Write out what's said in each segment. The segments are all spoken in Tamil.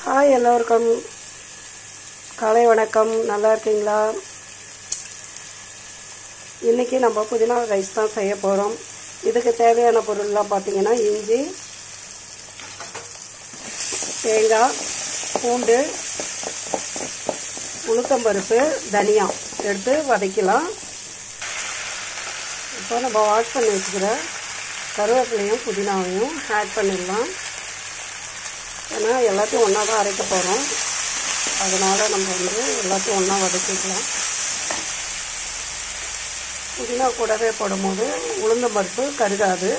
ஹாய் எல்லோருக்கும் காலை வணக்கம் நல்லா இருக்கீங்களா இன்றைக்கி நம்ம புதினா ரைஸ் தான் செய்ய போகிறோம் இதுக்கு தேவையான பொருள்லாம் பார்த்தீங்கன்னா இஞ்சி தேங்காய் பூண்டு உளுத்தம்பருப்பு தனியா எடுத்து வதக்கலாம் இப்போ நம்ம வாஷ் பண்ணி வச்சுக்கிற கருவேப்பிலையும் புதினாவையும் ஆட் பண்ணிடலாம் ஏன்னா எல்லாத்தையும் ஒன்றா தான் அரைக்க போகிறோம் அதனால் நம்ம வந்து எல்லாத்தையும் ஒன்றா வதக்கிக்கலாம் புதினா கூடவே போடும்போது உளுந்த பருப்பு கருகாது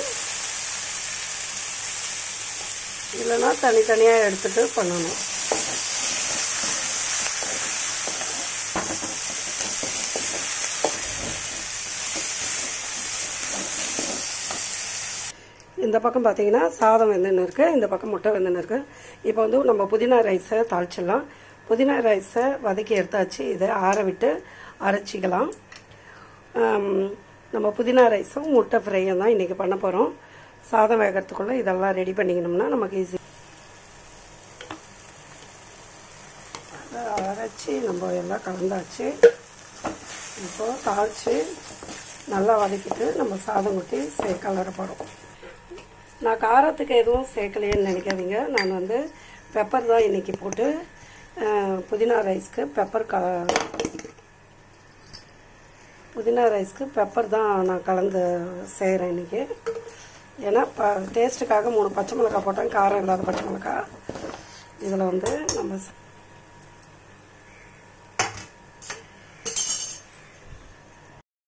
இல்லைன்னா தனித்தனியாக எடுத்துகிட்டு பண்ணணும் இந்த பக்கம் பார்த்தீங்கன்னா சாதம் வெந்துன்னு இருக்குது இந்த பக்கம் முட்டை வெந்துன்னு இருக்குது இப்போ வந்து நம்ம புதினா ரைஸை தாளிச்சிடலாம் புதினா ரைஸை வதக்கி எடுத்தாச்சு இதை ஆற விட்டு அரைச்சிக்கலாம் நம்ம புதினா ரைஸும் முட்டை ஃப்ரையும் தான் இன்றைக்கி பண்ண போகிறோம் சாதம் வேகிறதுக்குள்ளே இதெல்லாம் ரெடி பண்ணிக்கணும்னா நமக்கு ஈஸி அரைச்சி நம்ம எல்லாம் கலந்தாச்சு இப்போது தாளித்து நல்லா வதக்கிட்டு நம்ம சாதம் ஊற்றி சே கலர போகிறோம் நான் காரத்துக்கு எதுவும் சேர்க்கலையேன்னு நினைக்காதீங்க நான் வந்து பெப்பர் தான் இன்றைக்கி போட்டு புதினா ரைஸ்க்கு பெப்பர் க புதினா ரைஸ்க்கு பெப்பர் தான் நான் கலந்து செய்கிறேன் இன்றைக்கி ஏன்னா ப டேஸ்ட்டுக்காக மூணு பச்சை மிளகாய் போட்டேன் காரம் இல்லாத பச்சை மிளகாய் இதில் வந்து நம்ம